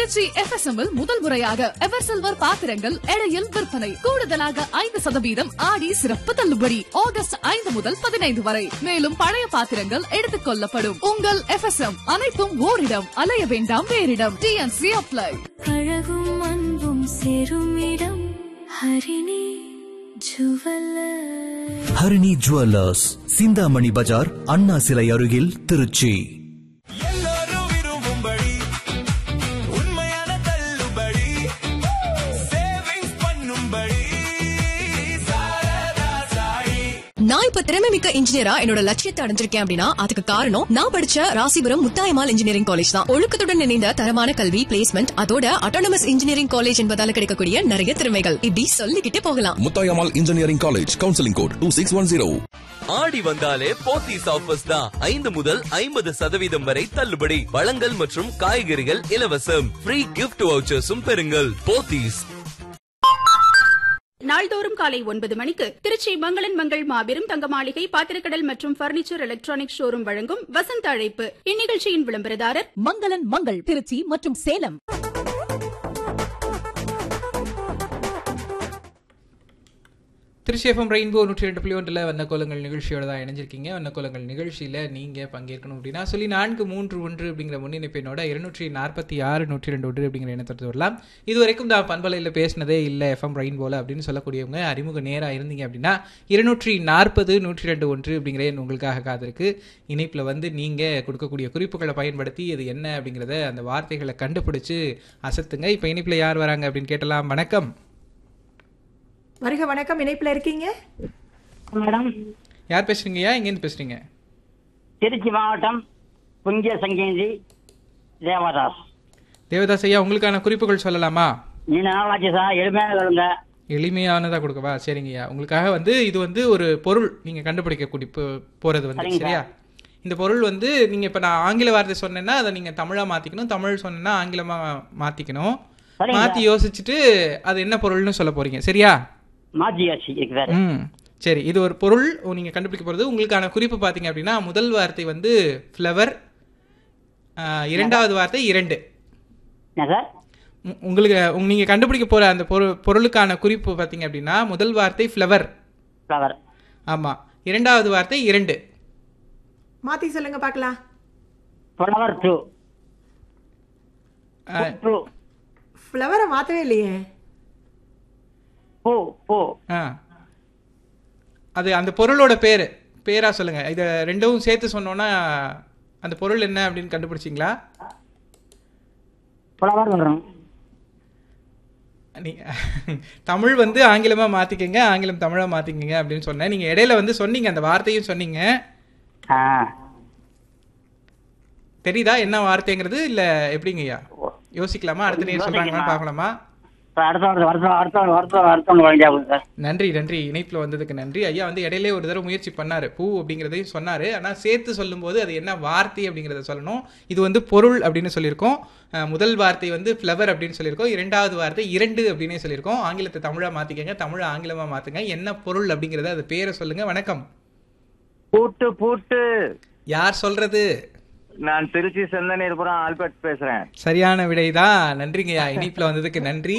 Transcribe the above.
Trichy FSM முதல் முறையாக ever silver பாத்திரங்கள் எடையில் விற்பனை கூடுதலாக ஐந்து சதவீதம் ஆடி சிறப்பு தள்ளுபடி ஆகஸ்ட் ஐந்து முதல் பதினைந்து வரை மேலும் பழைய பாத்திரங்கள் எடுத்துக் கொள்ளப்படும் உங்கள் எஃப்எஸ்எம் அனைத்தும் ஓரிடம் அலைய வேண்டாம் வேறிடம் டிஎன்சி அப்ளை அழகும் அன்பும் சேரும் இடம் ஹரிணி ஜுவல்லர் ஹரிணி ஜுவல்லர்ஸ் சிந்தாமணி பஜார் அண்ணா சிலை அருகில் திருச்சி எல்லாரும் விரும்பும்படி உண்மையான தள்ளுபடி சேவிங்ஸ் பண்ணும்படி சாரதா சாயி நான் இப்ப திறமை மிக்க இன்ஜினியரா என்னோட லட்சியத்தை அடைஞ்சிருக்கேன் அப்படின்னா அதுக்கு காரணம் நான் படிச்ச ராசிபுரம் முத்தாயமால் இன்ஜினியரிங் காலேஜ் தான் ஒழுக்கத்துடன் இணைந்த தரமான கல்வி பிளேஸ்மெண்ட் அதோட அட்டானமஸ் இன்ஜினியரிங் காலேஜ் என்பதால கிடைக்கக்கூடிய நிறைய திறமைகள் இப்படி சொல்லிக்கிட்டே போகலாம் Muthayammal engineering college counselling code two six one zero ஆடி வந்தாலே போத்தீஸ் ஆஃபர்ஸ் தான் ஐந்து முதல் ஐம்பது சதவீதம் வரை தள்ளுபடி பழங்கள் மற்றும் காய்கறிகள் இலவசம் ஃப்ரீ கிஃப்ட் வவுச்சர்ஸும் பெறுங்கள் போத்தீஸ் நாள்தோறும் காலை ஒன்பது மணிக்கு திருச்சி மங்களன் மங்கள் மாபெரும் தங்க மாளிகை பாத்திரக்கடல் மற்றும் பர்னிச்சர் எலக்ட்ரானிக் ஷோரூம் வழங்கும் வசந்த அழைப்பு இந்நிகழ்ச்சியின் விளம்பரதாரர் மங்களன் மங்கள் திருச்சி மற்றும் சேலம் திருச்சி எஃப்எம் ரெயின்போ நூற்றி ரெண்டு புள்ளி ஒன்றில் வண்ணக்கோலங்கள் நிகழ்ச்சியோட தான் இணைஞ்சிருக்கீங்க வண்ணக்கோலங்கள் நிகழ்ச்சியில் நீங்கள் பங்கேற்கணும் அப்படின்னா சொல்லி நான்கு மூன்று ஒன்று அப்படிங்கிற முன்னிணைப்பினோட இருநூற்றி நாற்பத்தி ஆறு நூற்றி ரெண்டு ஒன்று அப்படிங்கிற எண்ணத்தை வரலாம் இது வரைக்கும் நான் பண்பலையில் பேசினதே இல்லை எஃப்எம் ரெயின்போல அப்படின்னு சொல்லக்கூடியவங்க அறிமுக நேராக இருந்தீங்க அப்படின்னா இருநூற்றி நாற்பது நூற்றி ரெண்டு ஒன்று அப்படிங்கிற எண் உங்களுக்காக காத்திருக்கு இணைப்பில் வந்து நீங்கள் கொடுக்கக்கூடிய குறிப்புகளை பயன்படுத்தி இது என்ன அப்படிங்கிறத அந்த வார்த்தைகளை கண்டுபிடிச்சு அசத்துங்க இப்போ இணைப்பில் யார் வராங்க அப்படின்னு கேட்டலாம் வணக்கம் வருக வணக்கம் இணைப்புல இருக்கீங்க மேடம் யார் பேசுறீங்கய்யா எங்கேருந்து பேசுறீங்க திருச்சி மாவட்டம் புங்கிய சங்கேந்தி தேவதாஸ் தேவதாஸ் ஐயா உங்களுக்கான குறிப்புகள் சொல்லலாமா நீண்ட நாளாச்சு சார் எளிமையாக சொல்லுங்க எளிமையானதா கொடுக்கவா சரிங்கய்யா உங்களுக்காக வந்து இது வந்து ஒரு பொருள் நீங்க கண்டுபிடிக்கக்கூடிய போ- போறது வந்து சரிங்க சரியா இந்த பொருள் வந்து நீங்க இப்ப நான் ஆங்கில வார்த்தை சொன்னேன்னா அதை நீங்க தமிழா மாத்திக்கணும் தமிழ் சொன்னேன்னா ஆங்கிலமா மாத்திக்கணும் சரிங்க. மாத்தி யோசிச்சுட்டு அது என்ன பொருள்னு சொல்ல போறீங்க சரியா மாத்தியாச்சு இருக்கு வேற ம் சரி இது ஒரு பொருள் நீங்க கண்டுபிடிக்க போறது உங்களுக்கான குறிப்பு பாத்தீங்க அப்படின்னா முதல் வார்த்தை வந்து ஃப்ளவர் இரண்டாவது வார்த்தை இரண்டு என்ன சார் உ- உங்களுக்கு உங்க- நீங்க கண்டுபிடிக்க போற அந்த பொருள் பொருளுக்கான குறிப்பு பாத்தீங்க அப்படின்னா முதல் வார்த்தை ஃப்ளவர் ஃப்ளவர் ஆமா இரண்டாவது வார்த்தை இரண்டு மாத்தி சொல்லுங்க பார்க்கலாம் ஃப்ளவர் டூ அஹ், டூ ஃப்ளவரை மாத்தவே இல்லையே பூ பூ ஆ. அது அந்த பொருளோட பேரு பேரா சொல்லுங்க இத ரெண்டும் சேர்த்து சொன்னோன்னா அந்த பொருள் என்ன அப்படின்னு கண்டுபிடிச்சிங்களா ஃப்ளவர் வரும் நீ தமிழ் வந்து ஆங்கிலமா மாத்திக்கங்க ஆங்கிலம் தமிழா மாத்திக்கங்க அப்படின்னு சொன்னேன் நீங்க இடையில வந்து சொன்னீங்க அந்த வார்த்தையும் சொன்னீங்க ஆ தெரியுதா என்ன வார்த்தைங்கிறது இல்ல எப்படிங்க ஐயா யோசிக்கலாமா அடுத்த நேரம் சொல்றாங்களான்னு பார்க்கலாமா சார் அடுத்த வருஷம் அடுத்த வருஷம் அடுத்த வருஷம் அடுத்த ஒன்று வாங்கியா சார் நன்றி நன்றி இணைப்புல வந்ததுக்கு நன்றி ஐயா வந்து இடையிலே ஒரு தடவை முயற்சி பண்ணாரு பூ அப்படிங்கிறதையும் சொன்னாரு ஆனா சேர்த்து சொல்லும்போது அது என்ன வார்த்தை அப்படிங்கிறத சொல்லணும் இது வந்து பொருள் அப்படின்னு சொல்லியிருக்கோம் அஹ், முதல் வார்த்தை வந்து ஃப்ளவர் அப்படின்னு சொல்லியிருக்கோம் இரண்டாவது வார்த்தை இரண்டு அப்படின்னே சொல்லியிருக்கோம் ஆங்கிலத்தை தமிழா மாத்திக்கங்க தமிழை ஆங்கிலமா மாத்துங்க என்ன பொருள் அப்படிங்கிறத அது பேரை சொல்லுங்க வணக்கம் பூட்டு பூட்டு யார் சொல்றது நான் திருச்சி செந்தனீர்புரம் ஆல்பர்ட் பேசுறேன் சரியான விடைதான் நன்றிங்கய்யா இணைப்புல வந்ததுக்கு நன்றி